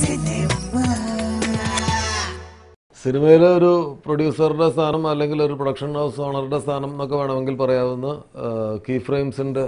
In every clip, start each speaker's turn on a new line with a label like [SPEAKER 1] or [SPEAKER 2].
[SPEAKER 1] സിനിമയിലെ ഒരു പ്രൊഡ്യൂസറുടെ സ്ഥാനം അല്ലെങ്കിൽ ഒരു പ്രൊഡക്ഷൻ ഹൗസ് ഓണറുടെ സ്ഥാനം എന്നൊക്കെ വേണമെങ്കിൽ പറയാവുന്ന കീ ഫ്രെയിംസിൻ്റെ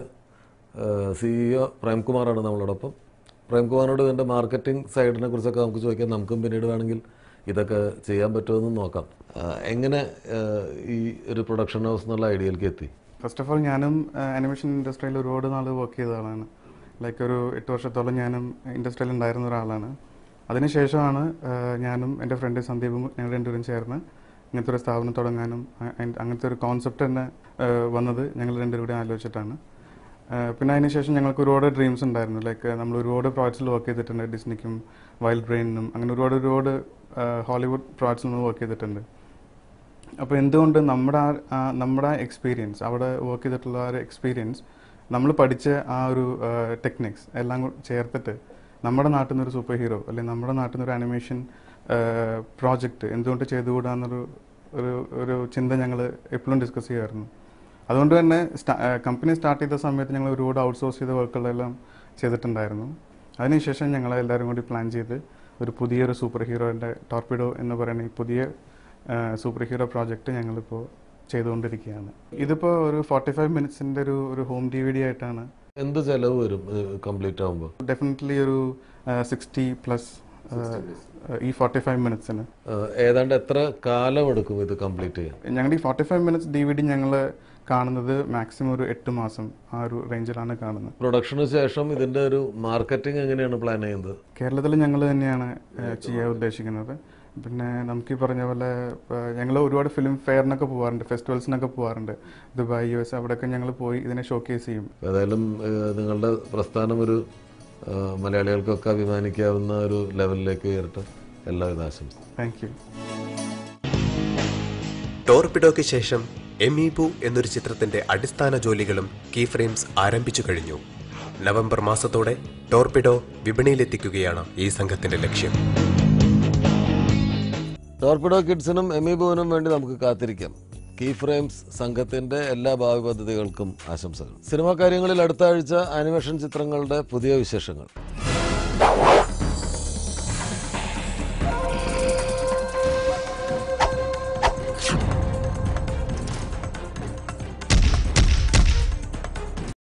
[SPEAKER 1] സിഇഒ പ്രേംകുമാറാണ് നമ്മളോടൊപ്പം പ്രേംകുമാറിനോട് ഇതിൻ്റെ മാർക്കറ്റിംഗ് സൈഡിനെ കുറിച്ചൊക്കെ നമുക്ക് ചോദിക്കാം നമുക്കും പിന്നീട് വേണമെങ്കിൽ ഇതൊക്കെ ചെയ്യാൻ പറ്റുമെന്ന് നോക്കാം ആ, എങ്ങനെ ആ, ഈ ഒരു പ്രൊഡക്ഷൻ ഹൗസ് എന്നുള്ള ഐഡിയയിലേക്ക് എത്തി
[SPEAKER 2] ഫസ്റ്റ് ഓഫ് ഓൾ ഞാനും അനിമേഷൻ ഇൻഡസ്ട്രിയിൽ ഒരുപാട് നാൾ വർക്ക് ചെയ്ത ആളാണ് ലൈക്ക് ഒരു എട്ട് വർഷത്തോളം ഞാനും ഇൻഡസ്ട്രിയിൽ ഉണ്ടായിരുന്ന ഒരാളാണ് അതിനുശേഷമാണ് ആ, ഞാനും എൻ്റെ ഫ്രണ്ട് സന്ദീപും ഞങ്ങൾ രണ്ടുപേരും ചേർന്ന് ഇങ്ങനത്തെ ഒരു സ്ഥാപനം തുടങ്ങാനും അ- അ- അങ്ങനത്തെ ഒരു കോൺസെപ്റ്റ് തന്നെ ആ, വന്നത് ഞങ്ങൾ രണ്ടുപേരും കൂടി ആലോചിച്ചിട്ടാണ് ആ, പിന്നെ അതിനുശേഷം ഞങ്ങൾക്ക് ഒരുപാട് ഡ്രീംസ് ഉണ്ടായിരുന്നു ലൈക്ക് നമ്മൾ ഒരുപാട് പ്രോജക്ട്സിൽ വർക്ക് ചെയ്തിട്ടുണ്ട് ഡിസ്നിക്കും വൈൽഡ് ബ്രെയിനും അങ്ങനെ ഒരുപാട് ഒരുപാട് ഹോളിവുഡ് പ്രോജക്ട്സിൽ നമ്മൾ വർക്ക് ചെയ്തിട്ടുണ്ട് അപ്പോൾ എന്തുകൊണ്ട് നമ്മുടെ ആ- ആ നമ്മുടെ എക്സ്പീരിയൻസ് അവിടെ വർക്ക് ചെയ്തിട്ടുള്ള ആ ഒരു എക്സ്പീരിയൻസ് നമ്മൾ പഠിച്ച ആ ഒരു ടെക്നിക്സ് എല്ലാം കൂടി ചേർത്തിട്ട് നമ്മുടെ നാട്ടിൽ നിന്ന് ഒരു സൂപ്പർ ഹീറോ അല്ലെങ്കിൽ നമ്മുടെ നാട്ടിൽ നിന്ന് ഒരു അനിമേഷൻ പ്രോജക്റ്റ് എന്തുകൊണ്ട് ചെയ്തുകൂടാന്നൊരു ഒരു ഒരു ചിന്ത ഞങ്ങൾ എപ്പോഴും ഡിസ്കസ് ചെയ്യുമായിരുന്നു അതുകൊണ്ട് തന്നെ കമ്പനി സ്റ്റാർട്ട് ചെയ്ത സമയത്ത് ഞങ്ങൾ ഒരുപാട് ഔട്ട്സോഴ്സ് ചെയ്ത വർക്കുകളെല്ലാം ചെയ്തിട്ടുണ്ടായിരുന്നു അതിനുശേഷം ഞങ്ങൾ എല്ലാവരും കൂടി പ്ലാൻ ചെയ്ത് ഒരു പുതിയൊരു സൂപ്പർ ഹീറോയുടെ ടോർപിഡോ എന്ന് പറയുന്ന ഈ പുതിയ സൂപ്പർ ഹീറോ പ്രോജക്റ്റ് ഞങ്ങളിപ്പോൾ ചെയ്തുകൊണ്ടിരിക്കുകയാണ് ഇതിപ്പോൾ ഒരു ഫോർട്ടി ഫൈവ് മിനിറ്റ്സിൻ്റെ ഒരു ഒരു ഹോം ഡി വി ഡി ആയിട്ടാണ്
[SPEAKER 1] എന്ത് ചെലവ് വരും കംപ്ലീറ്റ് ആകുമ്പോൾ
[SPEAKER 2] ഡെഫിനറ്റ്ലി ഒരു സിക്സ്റ്റി പ്ലസ് ഈ ഫോർട്ടി ഫൈവ് മിനിറ്റ്സിന്
[SPEAKER 1] ഏതാണ്ട് എത്ര കാലം എടുക്കും ഇത് കംപ്ലീറ്റ് ചെയ്യാൻ
[SPEAKER 2] ഞങ്ങളുടെ ഈ forty five minutes D V D ഞങ്ങൾ കാണുന്നത് മാക്സിമം ഒരു എട്ട് മാസം ആ ഒരു റേഞ്ചിലാണ് കാണുന്നത്
[SPEAKER 1] പ്രൊഡക്ഷന് ശേഷം ഇതിന്റെ ഒരു മാർക്കറ്റിംഗ് എങ്ങനെയാണ് പ്ലാൻ ചെയ്യുന്നത്
[SPEAKER 2] കേരളത്തിൽ ഞങ്ങൾ തന്നെയാണ് ഏഹ്, ചെയ്യാൻ ഉദ്ദേശിക്കുന്നത് പിന്നെ നമുക്ക് ഈ പറഞ്ഞ പോലെ ഞങ്ങൾ ഒരുപാട് ഫിലിം ഫെയറിനൊക്കെ പോകാറുണ്ട് ഫെസ്റ്റിവൽസിനൊക്കെ പോകാറുണ്ട് ദുബായ് യു എസ് അവിടെയൊക്കെ ഞങ്ങൾ പോയി ഇതിനെ ഷോക്കേസ് ചെയ്യും
[SPEAKER 1] ഏതായാലും ഏഹ്, നിങ്ങളുടെ പ്രസ്ഥാനം ഒരു ഏഹ്, മലയാളികൾക്കൊക്കെ അഭിമാനിക്കാവുന്ന ഒരു ലെവലിലേക്ക് ഉയരട്ടെ എല്ലാവിധ ആശംസ
[SPEAKER 2] താങ്ക് യു
[SPEAKER 3] ടോർപിഡോയ്ക്ക് ശേഷം എമീബു എന്നൊരു ചിത്രത്തിന്റെ അടിസ്ഥാന ജോലികളും കീ ഫ്രെയിംസ് ആരംഭിച്ചു കഴിഞ്ഞു നവംബർ മാസത്തോടെ ടോർപിഡോ വിപണിയിലെത്തിക്കുകയാണ് ഈ സംഘത്തിന്റെ ലക്ഷ്യം
[SPEAKER 1] ടോർപിഡോ കിഡ്സിനും എമിബുവിനും വേണ്ടി നമുക്ക് കാത്തിരിക്കാം കീ ഫ്രെയിംസ് സംഘത്തിന്റെ എല്ലാ ഭാവി പദ്ധതികൾക്കും ആശംസകൾ സിനിമാ കാര്യങ്ങളിൽ അടുത്ത ആഴ്ച ആനിമേഷൻ ചിത്രങ്ങളുടെ പുതിയ വിശേഷങ്ങൾ